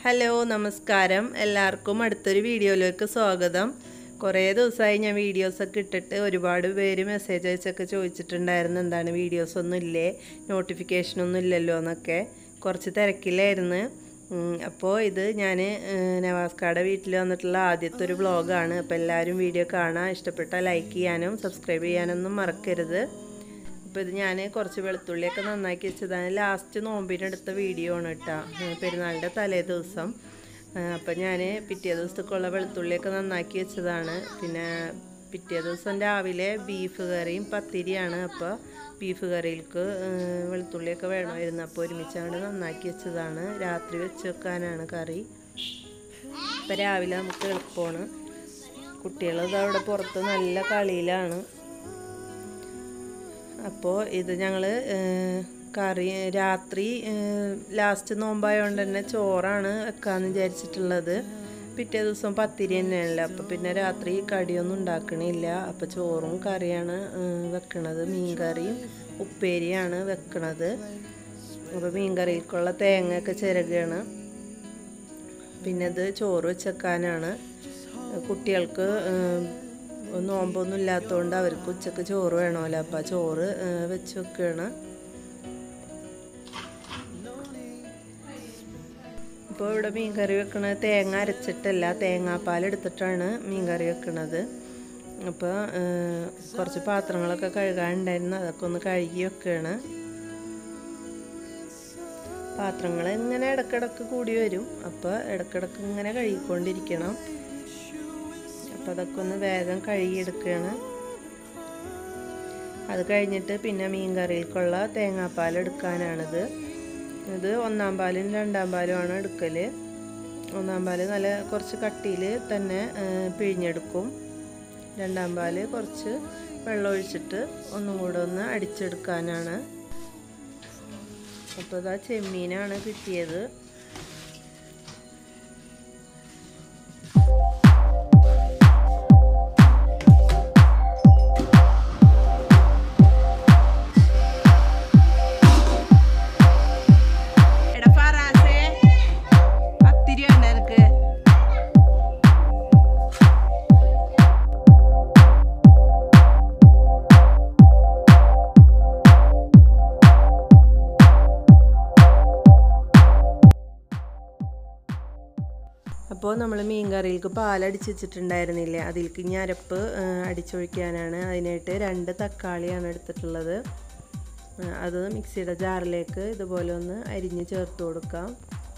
hello നമസ്കാരം എല്ലാവർക്കും അടുത്തൊരു വീഡിയോയിലേക്ക് സ്വാഗതം കുറേ ദിവസമായി ഞാൻ വീഡിയോസൊക്കെ ഇട്ടിട്ട് ഒരുപാട് പേര് മെസ്സേജ് അയച്ചൊക്കെ ചോദിച്ചിട്ടുണ്ടായിരുന്നു എന്താണ് വീഡിയോസ് ഒന്നും ഇല്ലേ നോട്ടിഫിക്കേഷൻ ഒന്നും ഇല്ലല്ലോ എന്നൊക്കെ കുറച്ച് തിരക്കിലായിരുന്നു അപ്പോൾ ഇത് ഞാൻ നവാസ്കാടെ വീട്ടിൽ വന്നിട്ടുള്ള ആദ്യത്തെ ഒരു വ്ളോഗാണ് അപ്പോൾ എല്ലാവരും വീഡിയോ കാണാൻ ഇഷ്ടപ്പെട്ടാൽ ലൈക്ക് ചെയ്യാനും സബ്സ്ക്രൈബ് ചെയ്യാനൊന്നും മറക്കരുത് അപ്പോൾ ഇത് ഞാൻ കുറച്ച് വെളുത്തുള്ളിയൊക്കെ നന്നാക്കി വെച്ചതാണ് ലാസ്റ്റ് നോമ്പിനെടുത്ത വീഡിയോ ആണ് കേട്ടോ പെരുന്നാളിൻ്റെ തലേ ദിവസം അപ്പോൾ ഞാൻ പിറ്റേ ദിവസത്തേക്കുള്ള വെളുത്തുള്ളിയൊക്കെ നന്നാക്കി വെച്ചതാണ് പിന്നെ പിറ്റേ ദിവസം രാവിലെ ബീഫ് കറിയും പത്തിരിയാണ് അപ്പോൾ ബീഫ് കറിയിലേക്ക് വെളുത്തുള്ളിയൊക്കെ വേണമായിരുന്നു അപ്പോൾ ഒരുമിച്ചാണ് നന്നാക്കി വെച്ചതാണ് രാത്രി വെച്ച് വെക്കാനാണ് കറി അപ്പോൾ രാവിലെ നമുക്ക് എളുപ്പമാണ് കുട്ടികളത് അവിടെ പുറത്ത് നല്ല കളിയിലാണ് അപ്പോൾ ഇത് ഞങ്ങൾ കറി രാത്രി ലാസ്റ്റ് നോമ്പായതുകൊണ്ട് തന്നെ ചോറാണ് വെക്കാമെന്ന് വിചാരിച്ചിട്ടുള്ളത് പിറ്റേ ദിവസം പത്തിരി തന്നെയാണല്ലോ അപ്പോൾ പിന്നെ രാത്രി കടിയൊന്നും ഉണ്ടാക്കണില്ല അപ്പോൾ ചോറും കറിയാണ് വെക്കണത് മീൻ കറിയും ഉപ്പേരിയാണ് വെക്കണത് അപ്പോൾ മീൻ കറിക്കുള്ള തേങ്ങയൊക്കെ ചിരകയാണ് പിന്നെ ഇത് ചോറ് വെച്ചേക്കാനാണ് കുട്ടികൾക്ക് നോമ്പൊന്നും ഇല്ലാത്തതുകൊണ്ട് അവർക്ക് ഉച്ചക്ക് ചോറ് വേണമല്ലോ അപ്പം ചോറ് വെച്ച് വെക്കുകയാണ് ഇപ്പോൾ ഇവിടെ മീൻ കറി വെക്കണത് തേങ്ങ അരച്ചിട്ടല്ല തേങ്ങാപ്പാൽ എടുത്തിട്ടാണ് മീൻ കറി വെക്കണത് അപ്പോൾ കുറച്ച് പാത്രങ്ങളൊക്കെ കഴുകാനുണ്ടായിരുന്നു അതൊക്കെ ഒന്ന് കഴുകി വെക്കുകയാണ് പാത്രങ്ങൾ ഇങ്ങനെ ഇടക്കിടക്ക് കൂടി വരും അപ്പോൾ ഇടക്കിടക്ക് ഇങ്ങനെ കഴുകിക്കൊണ്ടിരിക്കണം അപ്പോൾ അതൊക്കെ ഒന്ന് വേഗം കഴുകിയെടുക്കുകയാണ് അത് കഴിഞ്ഞിട്ട് പിന്നെ മീൻ കറിയിലേക്കുള്ള തേങ്ങാപ്പാൽ എടുക്കാനാണിത് ഇത് ഒന്നാം പാലും രണ്ടാം പാലുമാണ് എടുക്കൽ ഒന്നാം പാല് നല്ല കുറച്ച് കട്ടിയിൽ തന്നെ പിഴിഞ്ഞെടുക്കും രണ്ടാം പാല് കുറച്ച് വെള്ളം ഒഴിച്ചിട്ട് ഒന്നും കൂടെ ഒന്ന് അടിച്ചെടുക്കാനാണ് അപ്പോൾ ഇതാ ചെമ്മീനാണ് കിട്ടിയത് അപ്പോൾ നമ്മൾ മീൻ കറിയിലേക്ക് പാലടിച്ച് വെച്ചിട്ടുണ്ടായിരുന്നില്ലേ അതിലേക്ക് ഇനി അരപ്പ് അടിച്ചൊഴിക്കാനാണ് അതിനായിട്ട് രണ്ട് തക്കാളിയാണ് എടുത്തിട്ടുള്ളത് അത് മിക്സിയുടെ ജാറിലേക്ക് ഇതുപോലെ ഒന്ന് അരിഞ്ഞ് ചേർത്ത് കൊടുക്കാം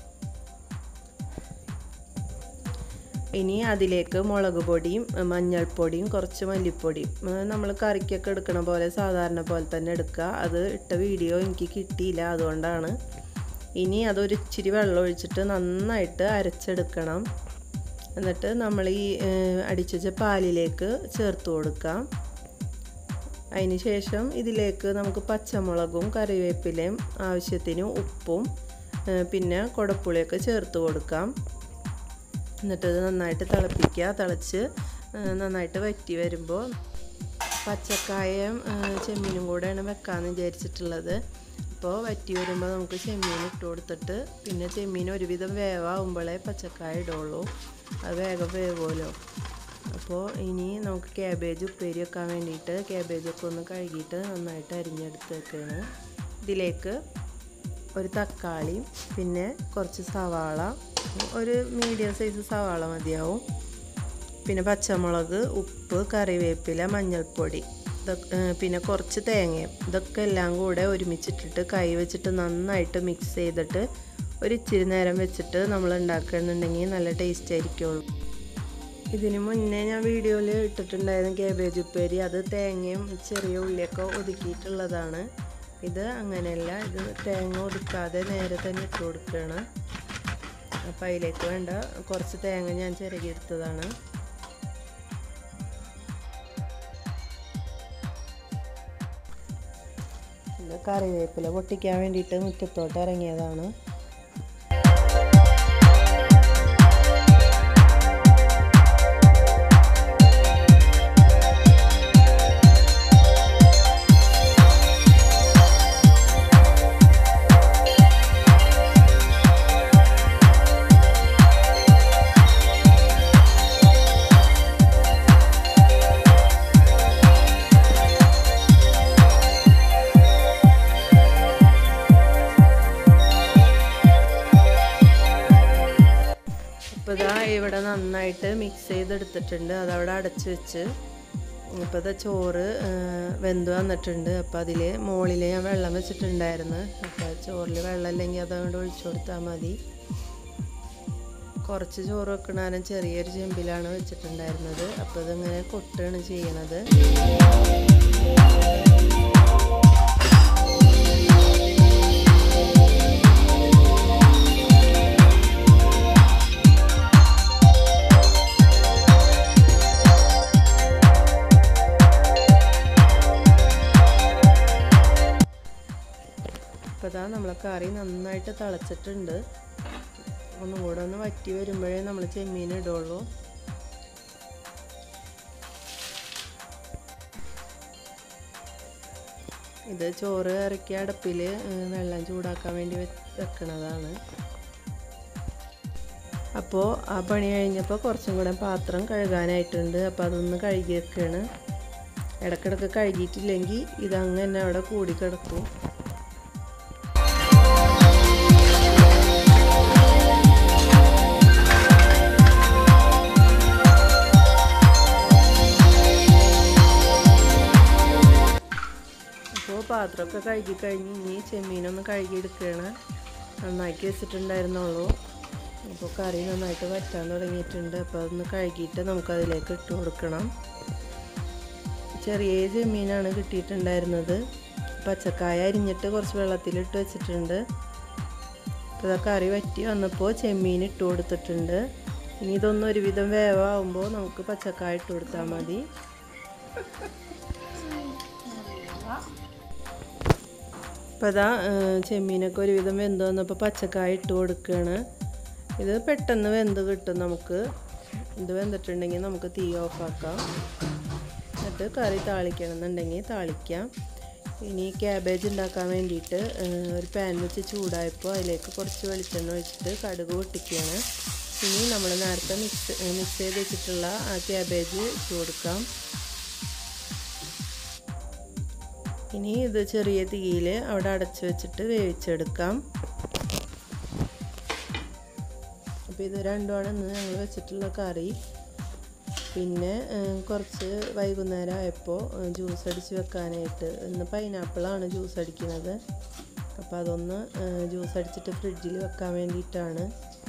ഇനി അതിലേക്ക് മുളക് പൊടിയും മഞ്ഞൾപ്പൊടിയും കുറച്ച് മല്ലിപ്പൊടിയും നമ്മൾ കറിക്കൊക്കെ എടുക്കണ പോലെ സാധാരണ പോലെ തന്നെ എടുക്കുക അത് ഇട്ട വീഡിയോ എനിക്ക് കിട്ടിയില്ല അതുകൊണ്ടാണ് ഇനി അതൊരു ഇച്ചിരി വെള്ളം ഒഴിച്ചിട്ട് നന്നായിട്ട് അരച്ചെടുക്കണം എന്നിട്ട് നമ്മൾ ഈ അടിച്ചുവെച്ച പാലിലേക്ക് ചേർത്ത് കൊടുക്കാം അതിന് ശേഷം ഇതിലേക്ക് നമുക്ക് പച്ചമുളകും കറിവേപ്പിലയും ആവശ്യത്തിന് ഉപ്പും പിന്നെ കുടപ്പുളിയൊക്കെ ചേർത്ത് കൊടുക്കാം എന്നിട്ട് ഇത് നന്നായിട്ട് തിളപ്പിക്കുക തിളച്ച് നന്നായിട്ട് വറ്റി വരുമ്പോൾ പച്ചക്കായം ചെമ്മീനും കൂടെയാണ് വെക്കാമെന്ന് വിചാരിച്ചിട്ടുള്ളത് അപ്പോൾ വറ്റി വരുമ്പോൾ നമുക്ക് ചെമ്മീൻ ഇട്ട് കൊടുത്തിട്ട് പിന്നെ ചെമ്മീൻ ഒരുവിധം വേവാകുമ്പോഴേ പച്ചക്കായ ഇടുള്ളൂ അത് വേഗം വേവുമല്ലോ അപ്പോൾ ഇനി നമുക്ക് ക്യാബേജ് ഉപ്പേരി വെക്കാൻ വേണ്ടിയിട്ട് ക്യാബേജൊക്കെ ഒന്ന് കഴുകിയിട്ട് നന്നായിട്ട് അരിഞ്ഞെടുത്ത് വെക്കുകയാണ് ഇതിലേക്ക് ഒരു തക്കാളി പിന്നെ കുറച്ച് സവാള ഒരു മീഡിയം സൈസ് സവാള മതിയാവും പിന്നെ പച്ചമുളക് ഉപ്പ് കറിവേപ്പില മഞ്ഞൾപ്പൊടി പിന്നെ കുറച്ച് തേങ്ങയും ഇതൊക്കെ എല്ലാം കൂടെ ഒരുമിച്ചിട്ടിട്ട് കൈ വെച്ചിട്ട് നന്നായിട്ട് മിക്സ് ചെയ്തിട്ട് ഒരു ഇച്ചിരി നേരം വെച്ചിട്ട് നമ്മൾ ഉണ്ടാക്കുന്നുണ്ടെങ്കിൽ നല്ല ടേസ്റ്റ് ആയിരിക്കുള്ളൂ ഇതിന് മുന്നേ ഞാൻ വീഡിയോയിൽ ഇട്ടിട്ടുണ്ടായിരുന്നു കേബേജ് ഉപ്പേരി അത് തേങ്ങയും ചെറിയ ഉള്ളിയൊക്കെ ഒതുക്കിയിട്ടുള്ളതാണ് ഇത് അങ്ങനെയല്ല ഇത് തേങ്ങ ഒതുക്കാതെ നേരെ തന്നെ ഇട്ട് കൊടുക്കുകയാണ് അപ്പം അതിലേക്ക് വേണ്ട കുറച്ച് തേങ്ങ ഞാൻ ചിരകിയെടുത്തതാണ് ഇത് കറിവേപ്പില പൊട്ടിക്കാൻ വേണ്ടിയിട്ട് മുറ്റത്തോട്ട് ഇറങ്ങിയതാണ് അപ്പോൾ ഇതാ ഇവിടെ നന്നായിട്ട് മിക്സ് ചെയ്തെടുത്തിട്ടുണ്ട് അതവിടെ അടച്ച് വെച്ച് ഇപ്പോൾ ഇതാ ചോറ് വെന്ത് വന്നിട്ടുണ്ട് അപ്പോൾ അതിൽ മുകളിൽ ഞാൻ വെള്ളം വെച്ചിട്ടുണ്ടായിരുന്നു അപ്പോൾ ചോറിൽ വെള്ളം ഇല്ലെങ്കിൽ അതങ്ങോട്ട് ഒഴിച്ചു കൊടുത്താൽ മതി കുറച്ച് ചോറ് വെക്കണാനും ചെറിയൊരു ചെമ്പിലാണ് വെച്ചിട്ടുണ്ടായിരുന്നത് അപ്പോൾ ഇതിങ്ങനെ കൊട്ടാണ് ചെയ്യണത് അപ്പോൾ ഇതാ നമ്മളെ കറി നന്നായിട്ട് തിളച്ചിട്ടുണ്ട് ഒന്നും കൂടെ ഒന്ന് വറ്റി വരുമ്പോഴേ നമ്മൾ ചെമ്മീൻ ഇടുള്ളൂ ഇത് ചോറ് ഇറക്കിയ അടുപ്പിൽ വെള്ളം ചൂടാക്കാൻ വേണ്ടി വെക്കണതാണ് അപ്പോൾ ആ പണി കഴിഞ്ഞപ്പോൾ കുറച്ചും കൂടെ പാത്രം കഴുകാനായിട്ടുണ്ട് അപ്പോൾ അതൊന്ന് കഴുകി വെക്കുകയാണ് ഇടക്കിടക്ക് കഴുകിയിട്ടില്ലെങ്കിൽ ഇതങ്ങനെ അവിടെ കൂടി കിടക്കും അപ്പോൾ പാത്രമൊക്കെ കഴുകി കഴിഞ്ഞ് ഇനി ചെമ്മീനൊന്ന് കഴുകിയെടുക്കുകയാണ് നന്നാക്കി വെച്ചിട്ടുണ്ടായിരുന്നുള്ളൂ അപ്പോൾ കറി നന്നായിട്ട് വറ്റാൻ തുടങ്ങിയിട്ടുണ്ട് അപ്പോൾ അതൊന്ന് കഴുകിയിട്ട് നമുക്കതിലേക്ക് ഇട്ട് കൊടുക്കണം ചെറിയ ചെമ്മീനാണ് കിട്ടിയിട്ടുണ്ടായിരുന്നത് പച്ചക്കായ അരിഞ്ഞിട്ട് കുറച്ച് വെള്ളത്തിലിട്ട് വെച്ചിട്ടുണ്ട് അപ്പോൾ കറി വറ്റി വന്നപ്പോൾ ചെമ്മീൻ ഇട്ട് കൊടുത്തിട്ടുണ്ട് ഇനി ഇതൊന്നും ഒരുവിധം വേവാകുമ്പോൾ നമുക്ക് പച്ചക്കായ ഇട്ട് കൊടുത്താൽ മതി അപ്പോൾ അതാ ചെമ്മീനൊക്കെ ഒരുവിധം വെന്ത് വന്നപ്പോൾ പച്ചക്കായ ഇട്ട് കൊടുക്കുകയാണ് ഇത് പെട്ടെന്ന് വെന്ത് കിട്ടും നമുക്ക് ഇത് വെന്തിട്ടുണ്ടെങ്കിൽ നമുക്ക് തീ ഓഫാക്കാം എന്നിട്ട് കറി താളിക്കണം എന്നുണ്ടെങ്കിൽ താളിക്കാം ഇനി ക്യാബേജ് ഉണ്ടാക്കാൻ വേണ്ടിയിട്ട് ഒരു പാൻ വെച്ച് ചൂടായപ്പോൾ അതിലേക്ക് കുറച്ച് വെളിച്ചെണ്ണ ഒഴിച്ചിട്ട് കടുക് പൊട്ടിക്കുകയാണ് ഇനി നമ്മൾ നേരത്തെ മിക്സ് മിക്സ് ചെയ്ത് വെച്ചിട്ടുള്ള ആ ക്യാബേജ് ഇട്ട് കൊടുക്കാം ഇനി ഇത് ചെറിയ തീയിൽ അവിടെ അടച്ചു വെച്ചിട്ട് വേവിച്ചെടുക്കാം അപ്പോൾ ഇത് രണ്ടുമാണ് ഇന്ന് ഞങ്ങൾ വെച്ചിട്ടുള്ള കറി പിന്നെ കുറച്ച് വൈകുന്നേരം ആയപ്പോൾ ജ്യൂസ് അടിച്ച് വെക്കാനായിട്ട് ഇന്ന് പൈനാപ്പിളാണ് ജ്യൂസ് അടിക്കുന്നത് അപ്പോൾ അതൊന്ന് ജ്യൂസ് അടിച്ചിട്ട് ഫ്രിഡ്ജിൽ വെക്കാൻ വേണ്ടിയിട്ടാണ്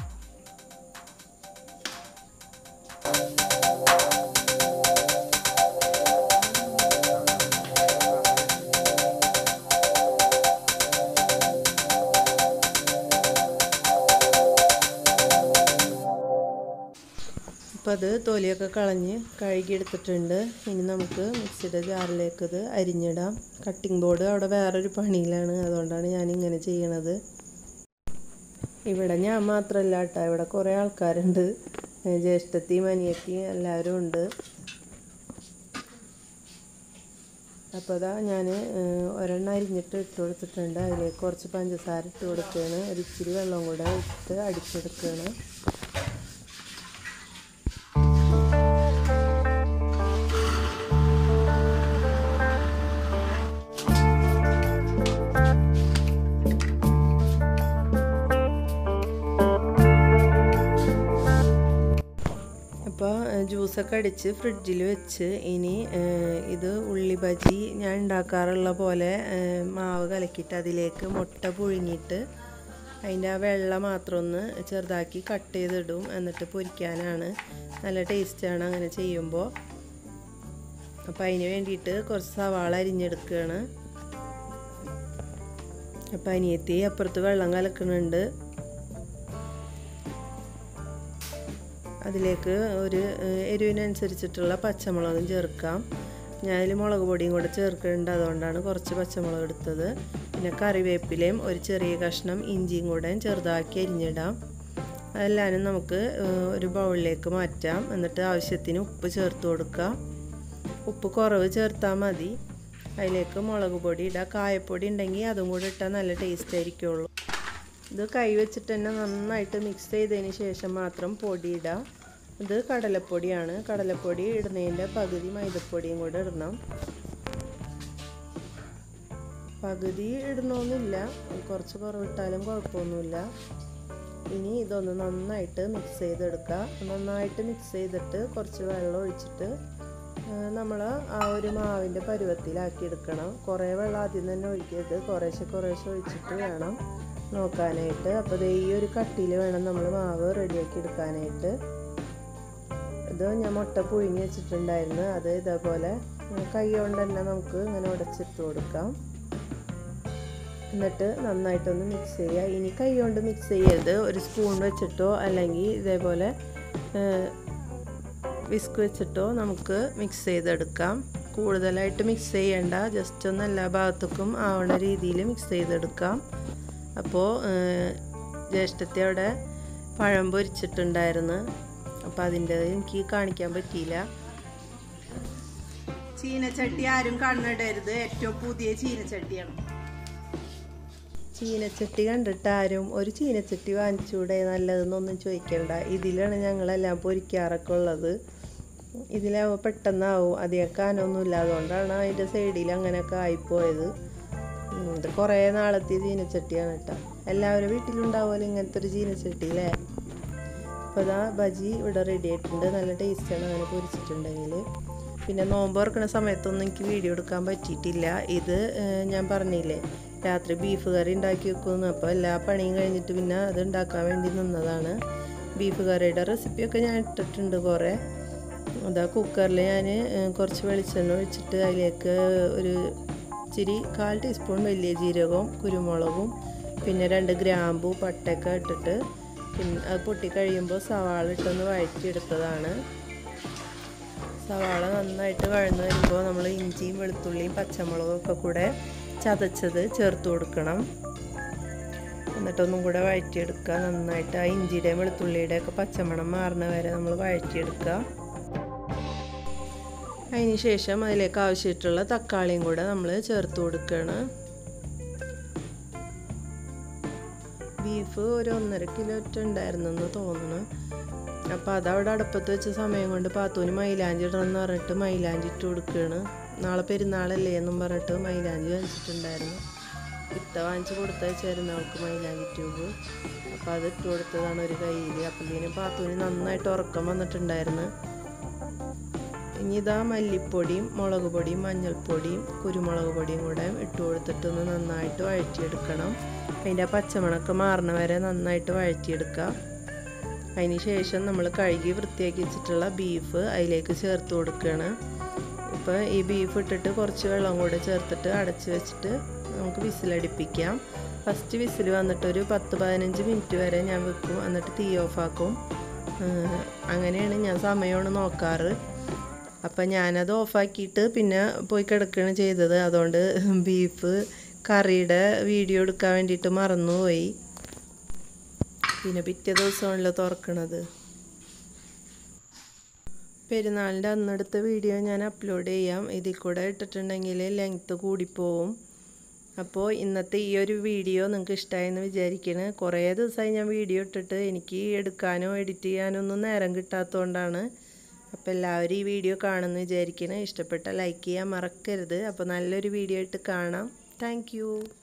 അപ്പോൾ അത് തൊലിയൊക്കെ കളഞ്ഞ് കഴുകിയെടുത്തിട്ടുണ്ട് ഇനി നമുക്ക് മിക്സിയുടെ ജാറിലേക്ക് ഇത് അരിഞ്ഞിടാം കട്ടിംഗ് ബോർഡ് അവിടെ വേറൊരു പണിയിലാണ് അതുകൊണ്ടാണ് ഞാൻ ഇങ്ങനെ ചെയ്യണത് ഇവിടെ ഞാൻ മാത്രമല്ല കേട്ടോ ഇവിടെ കുറേ ആൾക്കാരുണ്ട് ജ്യേഷ്ഠത്തിയും അനിയത്തിയും എല്ലാവരും ഉണ്ട് അപ്പോൾ അതാ ഞാൻ ഒരെണ്ണം അരിഞ്ഞിട്ട് ഇട്ട് കൊടുത്തിട്ടുണ്ട് അതിലേക്ക് കുറച്ച് പഞ്ചസാര ഇട്ട് കൊടുക്കുകയാണ് ഒരു ഇച്ചിരി വെള്ളം കൂടെ ഇട്ട് അടിച്ചെടുക്കുകയാണ് അപ്പോൾ ജ്യൂസൊക്കെ അടിച്ച് ഫ്രിഡ്ജിൽ വെച്ച് ഇനി ഇത് ഉള്ളി ബജി ഞാൻ ഉണ്ടാക്കാറുള്ള പോലെ മാവ് കലക്കിയിട്ട് അതിലേക്ക് മുട്ട പുഴുങ്ങിയിട്ട് അതിൻ്റെ ആ വെള്ള മാത്രം ഒന്ന് ചെറുതാക്കി കട്ട് ചെയ്തിടും എന്നിട്ട് പൊരിക്കാനാണ് നല്ല ടേസ്റ്റാണ് അങ്ങനെ ചെയ്യുമ്പോൾ അപ്പോൾ അതിന് വേണ്ടിയിട്ട് കുറച്ച് സവാള അരിഞ്ഞെടുക്കുകയാണ് അപ്പോൾ അനിയത്തി അപ്പുറത്ത് വെള്ളം കലക്കുന്നുണ്ട് അതിലേക്ക് ഒരു എരിവിനനുസരിച്ചിട്ടുള്ള പച്ചമുളകും ചേർക്കാം ഞാൻ അതിൽ മുളക് പൊടിയും കൂടെ ചേർക്കുന്നുണ്ട് അതുകൊണ്ടാണ് കുറച്ച് പച്ചമുളക് എടുത്തത് പിന്നെ കറിവേപ്പിലയും ഒരു ചെറിയ കഷ്ണം ഇഞ്ചിയും കൂടെ ചെറുതാക്കി അരിഞ്ഞിടാം അതെല്ലാനും നമുക്ക് ഒരു ബൗളിലേക്ക് മാറ്റാം എന്നിട്ട് ആവശ്യത്തിന് ഉപ്പ് ചേർത്ത് കൊടുക്കാം ഉപ്പ് കുറവ് ചേർത്താൽ മതി അതിലേക്ക് മുളക് പൊടി ഇടുക കായപ്പൊടി ഉണ്ടെങ്കിൽ അതും കൂടി ഇട്ടാൽ നല്ല ടേസ്റ്റ് ആയിരിക്കുള്ളൂ ഇത് കൈ വെച്ചിട്ട് തന്നെ നന്നായിട്ട് മിക്സ് ചെയ്തതിന് ശേഷം മാത്രം പൊടി ഇടാം ഇത് കടലപ്പൊടിയാണ് കടലപ്പൊടി ഇടുന്നതിൻ്റെ പകുതി മൈദപ്പൊടിയും കൂടെ ഇടണം പകുതി ഇടണമെന്നില്ല കുറച്ച് കുറവിട്ടാലും കുഴപ്പമൊന്നുമില്ല ഇനി ഇതൊന്ന് നന്നായിട്ട് മിക്സ് ചെയ്തെടുക്കുക നന്നായിട്ട് മിക്സ് ചെയ്തിട്ട് കുറച്ച് വെള്ളം ഒഴിച്ചിട്ട് നമ്മൾ ആ ഒരു മാവിൻ്റെ പരുവത്തിലാക്കി എടുക്കണം കുറേ വെള്ളം ആദ്യം തന്നെ ഒഴിക്കരുത് കുറേശ്ശെ കുറേശ്ശെ ഒഴിച്ചിട്ട് വേണം നോക്കാനായിട്ട് അപ്പോൾ ഈ ഒരു കട്ടിയിൽ വേണം നമ്മൾ മാവ് റെഡിയാക്കി എടുക്കാനായിട്ട് ഇത് ഞാൻ മുട്ട പുഴുങ്ങി വെച്ചിട്ടുണ്ടായിരുന്നു അത് ഇതേപോലെ കൈ കൊണ്ട് തന്നെ നമുക്ക് ഇങ്ങനെ ഉടച്ചിട്ട് കൊടുക്കാം എന്നിട്ട് നന്നായിട്ടൊന്ന് മിക്സ് ചെയ്യുക ഇനി കൈ കൊണ്ട് മിക്സ് ചെയ്യരുത് ഒരു സ്പൂൺ വെച്ചിട്ടോ അല്ലെങ്കിൽ ഇതേപോലെ വിസ്ക് വെച്ചിട്ടോ നമുക്ക് മിക്സ് ചെയ്തെടുക്കാം കൂടുതലായിട്ട് മിക്സ് ചെയ്യേണ്ട ജസ്റ്റ് ഒന്ന് എല്ലാ ഭാഗത്തേക്കും ആവണ രീതിയിൽ മിക്സ് ചെയ്തെടുക്കാം അപ്പോൾ ജ്യേഷ്ഠത്തെ അവിടെ പഴം പൊരിച്ചിട്ടുണ്ടായിരുന്നു അപ്പോൾ അതിൻ്റെ എനിക്ക് കാണിക്കാൻ പറ്റിയില്ല ചീനച്ചട്ടി ആരും കണ്ണിടരുത് ഏറ്റവും പുതിയ ചീനച്ചട്ടിയാണ് ചീനച്ചട്ടി കണ്ടിട്ട് ആരും ഒരു ചീനച്ചട്ടി വാങ്ങിച്ചൂടെ നല്ലതെന്നൊന്നും ചോദിക്കണ്ട ഇതിലാണ് ഞങ്ങളെല്ലാം പൊരിക്കാറൊക്കെ ഉള്ളത് ഇതിലാവുമ്പോൾ പെട്ടെന്നാവും അധികം കാനൊന്നുമില്ല അതുകൊണ്ടാണ് അതിൻ്റെ സൈഡിൽ അങ്ങനെയൊക്കെ ആയിപ്പോയത് ഇത് കുറേ നാളത്തെ ചീനച്ചട്ടിയാണ് കേട്ടോ എല്ലാവരും വീട്ടിലുണ്ടാവുമല്ലോ ഇങ്ങനത്തെ ഒരു ചീനച്ചട്ടി അല്ലേ അപ്പോൾ ഇതാ ബജി ഇവിടെ റെഡി ആയിട്ടുണ്ട് നല്ല ടേസ്റ്റാണ് അങ്ങനെ പൊരിച്ചിട്ടുണ്ടെങ്കിൽ പിന്നെ നോമ്പ് തുറക്കുന്ന സമയത്തൊന്നും എനിക്ക് വീഡിയോ എടുക്കാൻ പറ്റിയിട്ടില്ല ഇത് ഞാൻ പറഞ്ഞില്ലേ രാത്രി ബീഫ് കറി ഉണ്ടാക്കി വെക്കുമെന്ന് അപ്പോൾ എല്ലാ പണിയും കഴിഞ്ഞിട്ട് പിന്നെ അത് ഉണ്ടാക്കാൻ വേണ്ടി നിന്നതാണ് ബീഫ് കറിയുടെ റെസിപ്പിയൊക്കെ ഞാൻ ഇട്ടിട്ടുണ്ട് കുറേ അതാ കുക്കറിൽ ഞാൻ കുറച്ച് വെളിച്ചെണ്ണ ഒഴിച്ചിട്ട് അതിലേക്ക് ഒരു ഇച്ചിരി കാൽ ടീസ്പൂൺ വലിയ ജീരകവും കുരുമുളകും പിന്നെ രണ്ട് ഗ്രാമ്പു പട്ടയൊക്കെ ഇട്ടിട്ട് പിന്നെ അത് പൊട്ടി കഴിയുമ്പോൾ സവാള ഇട്ടൊന്ന് വഴറ്റിയെടുത്തതാണ് സവാള നന്നായിട്ട് വഴന്ന് വരുമ്പോൾ നമ്മൾ ഇഞ്ചിയും വെളുത്തുള്ളിയും പച്ചമുളകും ഒക്കെ കൂടെ ചതച്ചത് ചേർത്ത് കൊടുക്കണം എന്നിട്ടൊന്നും കൂടെ വഴറ്റിയെടുക്കുക നന്നായിട്ട് ആ ഇഞ്ചിയുടെയും വെളുത്തുള്ളിയുടെ ഒക്കെ പച്ചമണം മാറുന്ന വരെ നമ്മൾ വഴറ്റിയെടുക്കുക അതിന് ശേഷം അതിലേക്ക് ആവശ്യമായിട്ടുള്ള തക്കാളിയും കൂടെ നമ്മൾ ചേർത്ത് കൊടുക്കുകയാണ് ബീഫ് ഒരു ഒന്നര കിലോ ഉണ്ടായിരുന്നെന്ന് തോന്നുന്നു അപ്പോൾ അതവിടെ അടുപ്പത്ത് വെച്ച സമയം കൊണ്ട് പാത്തൂന് മൈലാഞ്ചി ഇടണം എന്ന് പറഞ്ഞിട്ട് മൈലാഞ്ചി ഇട്ട് കൊടുക്കുകയാണ് നാളെ പെരുന്നാളല്ലേ എന്നും പറഞ്ഞിട്ട് മൈലാഞ്ചി വാങ്ങിച്ചിട്ടുണ്ടായിരുന്നു ഇത്ത വാങ്ങിച്ച് കൊടുത്തയച്ചായിരുന്നു അവൾക്ക് മൈലാഞ്ചി ട്യൂബ് അപ്പോൾ അത് ഇട്ട് കൊടുത്തതാണ് ഒരു കയ്യിൽ അപ്പോഴത്തേനും പാത്തൂന് നന്നായിട്ട് ഉറക്കം വന്നിട്ടുണ്ടായിരുന്നു ഇനി ഇതാ മല്ലിപ്പൊടിയും മുളക് പൊടിയും മഞ്ഞൾപ്പൊടിയും കുരുമുളക് പൊടിയും കൂടെ ഇട്ട് കൊടുത്തിട്ടൊന്ന് നന്നായിട്ട് വഴറ്റിയെടുക്കണം അതിൻ്റെ പച്ചമണക്ക് മാറണ വരെ നന്നായിട്ട് വഴറ്റിയെടുക്കുക അതിന് ശേഷം നമ്മൾ കഴുകി വൃത്തിയാക്കി വെച്ചിട്ടുള്ള ബീഫ് അതിലേക്ക് ചേർത്ത് കൊടുക്കുകയാണ് ഇപ്പോൾ ഈ ബീഫ് ഇട്ടിട്ട് കുറച്ച് വെള്ളം കൂടെ ചേർത്തിട്ട് അടച്ച് വെച്ചിട്ട് നമുക്ക് വിസിലടിപ്പിക്കാം ഫസ്റ്റ് വിസിൽ വന്നിട്ട് ഒരു പത്ത് പതിനഞ്ച് മിനിറ്റ് വരെ ഞാൻ വെക്കും എന്നിട്ട് തീ ഓഫാക്കും അങ്ങനെയാണ് ഞാൻ സമയമാണ് നോക്കാറ് അപ്പം ഞാനത് ഓഫാക്കിയിട്ട് പിന്നെ പോയി കിടക്കുകയാണ് ചെയ്തത് അതുകൊണ്ട് ബീഫ് കറിയുടെ വീഡിയോ എടുക്കാൻ വേണ്ടിയിട്ട് മറന്നുപോയി പിന്നെ പിറ്റേ ദിവസമാണല്ലോ തുറക്കണത് പെരുന്നാളിൻ്റെ അന്നെടുത്ത വീഡിയോ ഞാൻ അപ്ലോഡ് ചെയ്യാം ഇതിൽ കൂടെ ഇട്ടിട്ടുണ്ടെങ്കിൽ ലെങ്ത്ത് കൂടിപ്പോവും അപ്പോൾ ഇന്നത്തെ ഈ ഒരു വീഡിയോ നിങ്ങൾക്ക് ഇഷ്ടമായെന്ന് വിചാരിക്കണ് കുറേ ദിവസമായി ഞാൻ വീഡിയോ ഇട്ടിട്ട് എനിക്ക് എടുക്കാനോ എഡിറ്റ് ചെയ്യാനോ ഒന്നും നേരം കിട്ടാത്തതുകൊണ്ടാണ് അപ്പോൾ എല്ലാവരും ഈ വീഡിയോ കാണുമെന്ന് വിചാരിക്കണം ഇഷ്ടപ്പെട്ട ലൈക്ക് ചെയ്യാൻ മറക്കരുത് അപ്പോൾ നല്ലൊരു വീഡിയോ ആയിട്ട് കാണാം താങ്ക്